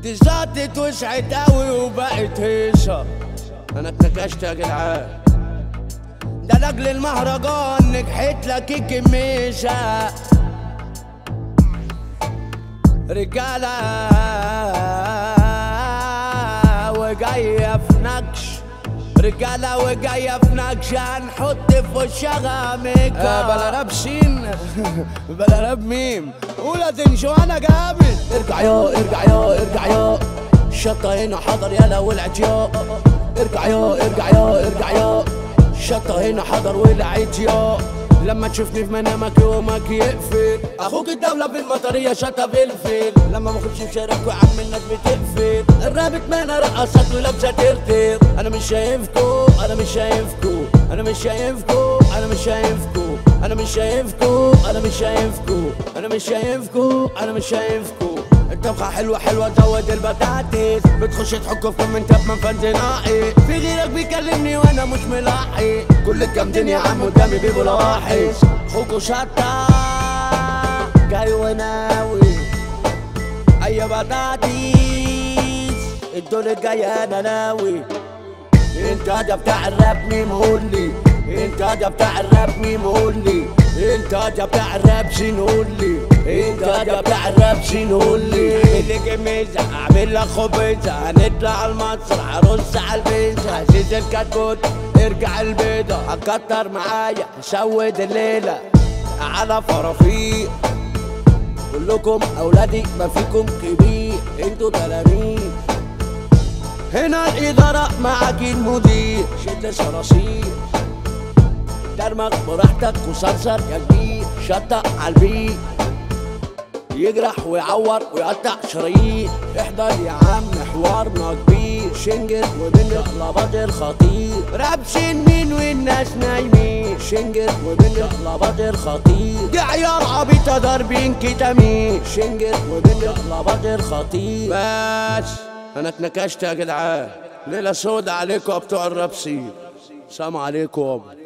دي زادت وسعت قوي وبقت هيصة انا اتنكشت يا جدعان ده لاجل المهرجان نجحت لك الكميشة رجالة وجاية في نكش رجالة وجاية في نكش هنحط في وشها ميك اب بلا راب شين بلا راب ميم ولا تنشو انا جامد ارجع يا ارجع يا ارجع يا الشطة هنا حضر يلا ولعت يا ارجع يا ارجع يا ارجع يا الشطة هنا حضر ولعت يا لما تشوفني في منامك يومك يقفل اخوك الدولة بالمطرية شطة بالفيل لما ما اخدش في شارك وعم الناس بتقفل الرابط ما انا رقصت ولابسة ترتر انا مش شايفكو انا مش شايفكو انا مش شايفكو انا مش شايفكو انا مش شايفكو انا مش شايفكو انا مش شايفكو انا مش شايفكو الطبخة حلوة حلوة زود البطاطس بتخش تحكوا في كومنتات من فانز ناقي في غيرك بيكلمني وانا مش ملاحي كل الجامدين يا عم قدامي بيبقوا لواحش خوكو شطة جاي وناوي اي بطاطس الدول الجاي انا ناوي انت ده بتاع الراب مين قولي انت ده بتاع الراب مين قولي انت ده بتاع الراب شين قولي انت ده بتاع الراب شين قولي اللي جميزة اعمل لك خبيزة هنطلع على المسرح ارص على البيزة هزيز الكتكوت ارجع البيضة هكتر معايا هسود الليلة على فرافيق كلكم اولادي ما فيكم كبير انتوا تلاميذ هنا الإدارة معاك المدير شد صراصير درمك براحتك وصرصر يا كبير شطة عالبيت يجرح ويعور ويقطع شرايين احضر يا عم حوارنا كبير شنجر وبين لبط الخطير راب سنين والناس نايمين شنجر وبين لبط الخطير دي عيال عبيطة ضاربين كتامين شنجر وبين لبط الخطير بس انا اتنكشت يا جدعان ليلة سودة عليكم يا بتوع الرابسين سلام عليكم